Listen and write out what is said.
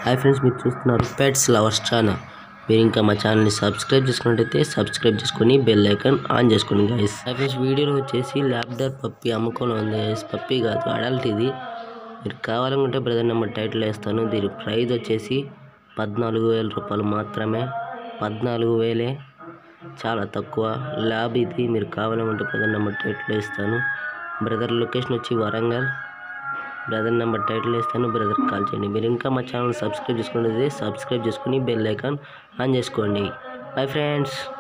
hi friends మీరు చూస్తున్నారు pets lovers channel మీరు ఇంకా మా ఛానల్ని సబ్స్క్రైబ్ చేసుకున్నట్టయితే సబ్స్క్రైబ్ చేసుకొని బెల్ ఐకాన్ ఆన్ చేసుకోండి గైస్ హాయ్ ఫ్రెండ్స్ వీడియోలో వచ్చేసి ల్యాబ్డర్ పప్పి అమ్ముకొని ఉంది గైస్ పప్పి కాదు అడల్ట్ ఇది మీరు కావాలనుకుంటే బ్రదర్ నెంబర్ టైటిల్ వేస్తాను దీని ప్రైస్ వచ్చేసి పద్నాలుగు వేల రూపాయలు మాత్రమే పద్నాలుగు వేలే చాలా తక్కువ ల్యాబ్ ఇది మీరు కావాలనుకుంటే బ్రదర్ నెంబర్ టైటిల్ వేస్తాను బ్రదర్ లొకేషన్ వచ్చి వరంగల్ బ్రదర్ నెంబర్ టైటిల్ వేస్తాను బ్రదర్ కాల్ చేయండి మీరు ఇంకా మా ఛానల్ సబ్స్క్రైబ్ చేసుకున్నది సబ్స్క్రైబ్ చేసుకుని బెల్ ఐకాన్ ఆన్ చేసుకోండి బై ఫ్రెండ్స్